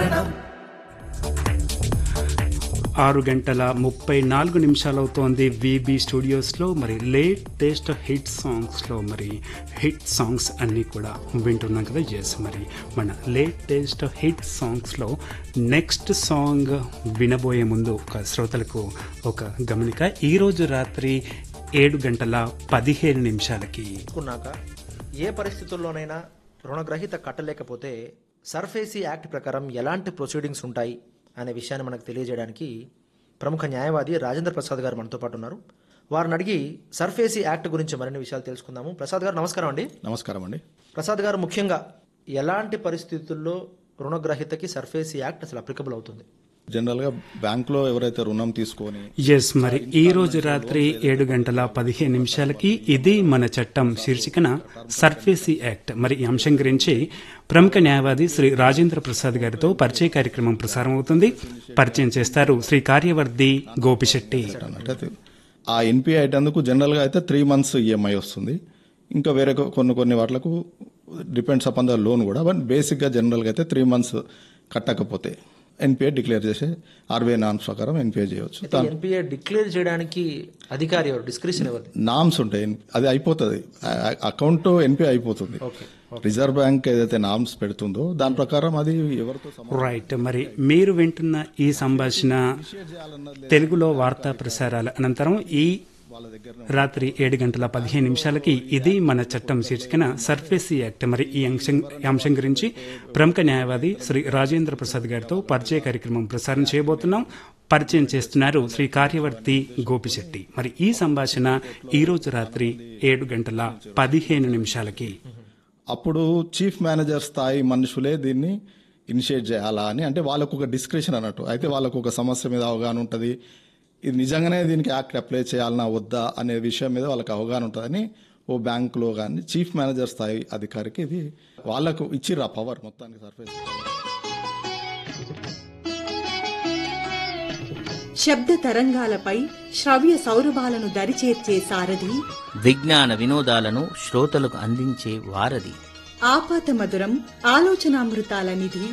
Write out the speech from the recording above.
ఆరు గంటల ముప్పై నాలుగు నిమిషాలవుతోంది వీబీ స్టూడియోస్లో మరి లేటెస్ట్ హిట్ సాంగ్స్లో మరి హిట్ సాంగ్స్ అన్నీ కూడా వింటున్నాం కదా ఎస్ మరి మన లేటెస్ట్ హిట్ సాంగ్స్లో నెక్స్ట్ సాంగ్ వినబోయే ముందు ఒక శ్రోతలకు ఒక గమనిక ఈరోజు రాత్రి ఏడు గంటల పదిహేను నిమిషాలకి తీసుకున్నాక ఏ పరిస్థితుల్లోనైనా రుణగ్రహీత కట్టలేకపోతే సర్ఫేసీ యాక్ట్ ప్రకారం ఎలాంటి ప్రొసీడింగ్స్ ఉంటాయి అనే విషయాన్ని మనకు తెలియజేయడానికి ప్రముఖ న్యాయవాది రాజేంద్ర ప్రసాద్ గారు మనతో పాటు ఉన్నారు వారిని అడిగి సర్ఫేసీ యాక్ట్ గురించి మరిన్ని విషయాలు తెలుసుకుందాము ప్రసాద్ గారు నమస్కారం అండి నమస్కారం అండి ప్రసాద్ గారు ముఖ్యంగా ఎలాంటి పరిస్థితుల్లో రుణగ్రహీతకి సర్ఫేసీ యాక్ట్ అసలు అప్లికబుల్ అవుతుంది జనరల్గా బ్యాంకులో ఎవరైతే రుణం తీసుకొని ఎస్ మరి ఈ రోజు రాత్రి ఏడు గంటల పదిహేను నిమిషాలకి ఇది మన చట్టం శీర్షికన సర్ఫేసీ యాక్ట్ మరి ఈ అంశం గురించి ప్రముఖ న్యాయవాది శ్రీ రాజేంద్ర ప్రసాద్ గారితో పరిచయ కార్యక్రమం ప్రసారం అవుతుంది పరిచయం చేస్తారు శ్రీ కార్యవర్ధి గోపిశెట్టి అన్నట్టు అయితే ఆ ఎన్పిఐ అయినందుకు జనరల్గా అయితే త్రీ మంత్స్ ఈఎంఐ వస్తుంది ఇంకా వేరే కొ- కొన్ని కొన్ని వాటిలకు డిపెండ్స్ అపాన్ ద లోన్ కూడా బట్ బేసిక్గా జనరల్గా అయితే త్రీ మంత్స్ కట్టకపోతే ఎన్పిఐ డిక్లేర్ చేసే ఆర్బీఐ నామ్స్ ప్రకారం ఎన్పిఐ చేయవచ్చు దాని ఎన్పిఏ డిక్లేర్ చేయడానికి అధికారి ఎవరు డిస్క్రిప్షన్ ఎవరిది నామ్స్ ఉంటాయి అది అయిపోతుంది అకౌంట్ ఎన్పిఐ అయిపోతుంది ఓకే రిజర్వ్ బ్యాంక్ ఏదైతే నామ్స్ పెడుతుందో దాని ప్రకారం అది ఎవరితో సంబంధం రైట్ మరి మీరు వింటున్న ఈ సంభాషణ తెలుగులో వార్తా ప్రసారాల అనంతరం ఈ రాత్రి ఏడు గంటల పదిహేను నిమిషాలకి ఇది మన చట్టం శీర్షికన సర్ఫేసీ యాక్ట్ మరి ఈ అంశం ఈ అంశం గురించి ప్రముఖ న్యాయవాది శ్రీ రాజేంద్ర ప్రసాద్ గారితో పరిచయ కార్యక్రమం ప్రసారం చేయబోతున్నాం పరిచయం చేస్తున్నారు శ్రీ కార్యవర్తి గోపిశెట్టి మరి ఈ సంభాషణ ఈ రోజు రాత్రి ఏడు గంటల పదిహేను నిమిషాలకి అప్పుడు చీఫ్ మేనేజర్ స్థాయి మనుషులే దీన్ని ఇనిషియేట్ చేయాలా అని అంటే వాళ్ళకు ఒక డిస్క్రిప్షన్ అన్నట్టు అయితే వాళ్ళకు ఒక సమస్య మీద అవగాహన ఉంటుంది ఇది నిజంగానే దీనికి యాక్ట్ అప్లై చేయాలన్నా వద్దా అనే విషయం మీద వాళ్ళకి అవగాహన ఉంటుందని ఓ బ్యాంకులో కానీ చీఫ్ మేనేజర్ స్థాయి అధికారికి ఇది వాళ్ళకు ఇచ్చిర్రు ఆ పవర్ మొత్తానికి సర్ఫేస్ శబ్ద తరంగాలపై శ్రవ్య సౌరభాలను దరిచేర్చే సారథి విజ్ఞాన వినోదాలను శ్రోతలకు అందించే వారధి ఆపాత మధురం ఆలోచనామృతాల నిధి